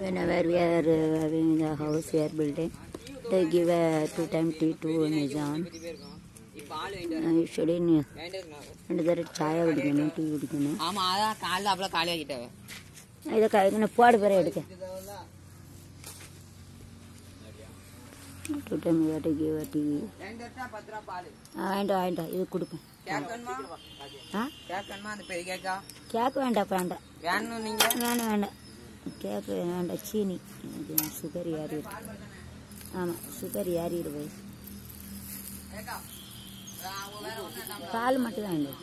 whenever we are uh, having the house we are building, they give a two time tea to Nizam. இப்போ ஆள் வேண்டிய Uh, usually நீ வேண்டியிருக்கா ரெண்டு தடவை சாயா குடிக்கணும் டீ குடிக்கணும் ஆமா அதான் காலைல அவ்வளோ காலியாகிட்டவ இதை கழுகுன போடு பிற எடுக்க டூ டைம் யூ கிவ் டீ பத்து ரூபா பால் வேண்டாம் வேண்டாம் இது கொடுப்பேன் கேக் வேணுமா ஆ கேக் வேணுமா அந்த பெரிய கேக்கா கேக் வேண்டாம் வேண்டாம் வேணும் நீங்க வேண்டாம் வேண்டாம் கேக்கு வேண்டாம் சீனி எனக்கு சுகர் ஏறிடும் ஆமாம் சுகர் ஏறிடு வயசு கேக்கா அவங்க வேற ஒன்றும் பால் மட்டும் தான் வேண்டாம்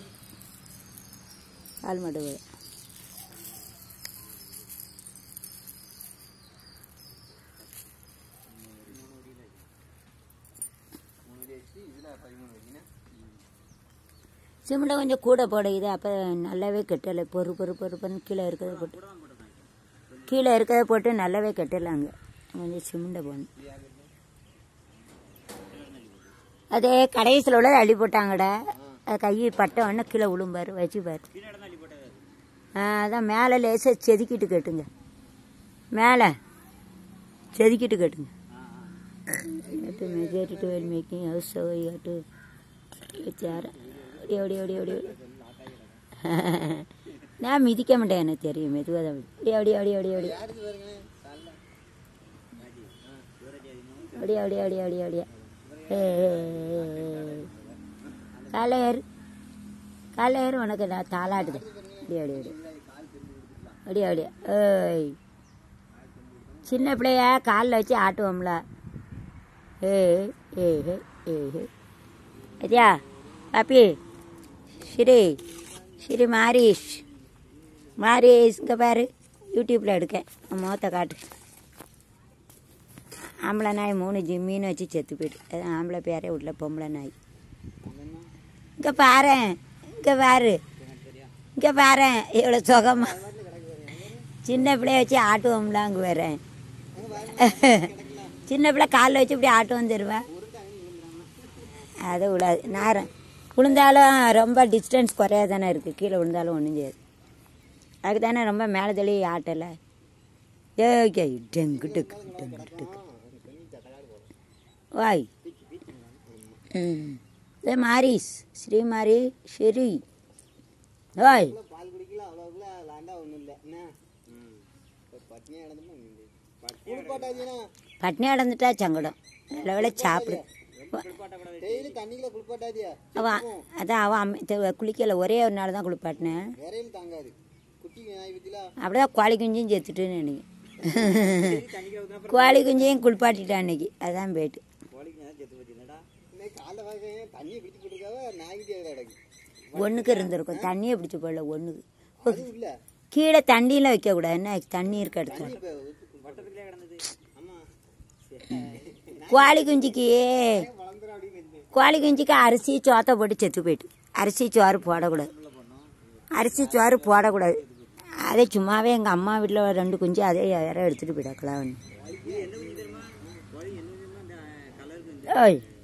பால் மட்டும் வேணும். சிமெண்ட்டை கொஞ்சம் கூட போடுது அப்போ நல்லாவே கெட்டலை பொறு பொறு பொறுப்புன்னு கீழே இருக்கிறத போட்டு கீழே இருக்கிறத போட்டு நல்லாவே கெட்டலாங்க கொஞ்சம் சிமெண்ட்டை போடணும் அதே கடைசியில் உள்ள அள்ளி போட்டாங்கடா அது கை பட்ட உடனே கீழே விழும்பாரு வச்சுப்பாரு ஆ அதான் மேலே லேசாக செதுக்கிட்டு கட்டுங்க மேலே செதுக்கிட்டு கட்டுங்க to majority to while making house so you have to chair ஓடி ஓடி ஓடி ஓடி ஓடி. நான் மிதிக்க மாட்டேன் எனக்கு தெரியும் மெதுவாக தான் ஓடி ஓடி ஓடி ஓடி ஓடி ஓடி ஓடி ஓடி ஓடி ஓடி காலை ஏறு காலை ஏறு உனக்கு நான் தாளாட்டுது ஓடி ஓடி ஓடி ஓடி ஓடி ஏய் சின்ன பிள்ளைய காலில் வச்சு ஆட்டுவோம்ல ஏ ஏ ஹே ஏ ஹே அஜா பாப்பி ஸ்ரீ ஸ்ரீ மாரீஷ் மாரீஷ் இங்கே பாரு யூடியூப்பில் எடுக்கேன் உன் முகத்தை காட்டு ஆம்பளை நாய் மூணு ஜி மீன் வச்சு செத்து போயிட்டு அது ஆம்பளை பேரே விடல பொம்பளை நாய் இங்கே பாரு இங்கே பாரு இங்கே பாரு இவ்வளோ சுகமா சின்ன பிள்ளைய வச்சு ஆட்டுவோம்ல அங்கே வரேன் சின்ன பிள்ளை காலில் வச்சு இப்படி ஆட்டுவோம் தருவா அது விடாது நேரம் விழுந்தாலும் ரொம்ப டிஸ்டன்ஸ் குறையா தானே இருக்குது கீழே விழுந்தாலும் ஒன்றும் செய்யாது அதுக்கு தானே ரொம்ப மேலே தள்ளி ஆட்டலை ஏய் டெங்கு டெக்கு டெங்கு டெக்கு வாய் ம் ஏ மாரிஸ் ஸ்ரீ மாரி ஸ்ரீ ஓய் பால் குடிக்கல அவ்வளோக்குள்ள லாண்டா ஒன்றும் இல்லை என்ன பட்னியாக இடந்துமா குளிப்பாட்டாதீங்கன்னா பட்னி அடந்துட்டா சங்கடம் நல்ல வேலை சாப்பிடு டெய்லி தண்ணிக்குள்ள குளிப்பாட்டாதியா அவன் அதான் அவன் அம்மை தெ- குளிக்கல ஒரே ஒரு நாள் தான் குளிப்பாட்டினேன் விரையில் தாங்காது குட்டி நாய் பத்திலா அப்படிதான் கோழி குஞ்சையும் செத்துட்டுன்னு நினைக்கிறேன் கோழி குஞ்சையும் குளிப்பாட்டிட்டான் அன்னைக்கு அதான் போயிட்டு இன்னைக்கு காலைல வாங்க தண்ணியை பிடிச்சி போட்டுருக்காவ நாய்கிட்டே கிடக்கு ஒன்றுக்கு இருந்திருக்கும் தண்ணியை பிடிச்சி போடல ஒன்றுக்கு அது இல்ல கீழே தண்ணியில் வைக்கக்கூடாது என்ன தண்ணி இருக்க இடத்துல இப்போ வட்டத்துக்குள்ளே கிடந்தது ஆமா கோழி குஞ்சுக்கு வளர்ந்துடும் அப்படின்னு கோழி குஞ்சுக்கு அரிசி சோத்தை போட்டு செத்து போயிட்டு அரிசி சோறு போடக்கூடாது அரிசி சோறு போடக்கூடாது அதே சும்மாவே எங்கள் அம்மா வீட்டில் ரெண்டு குஞ்சு அதே யாரோ எடுத்துகிட்டு போயிடக்கலாம் ஓய்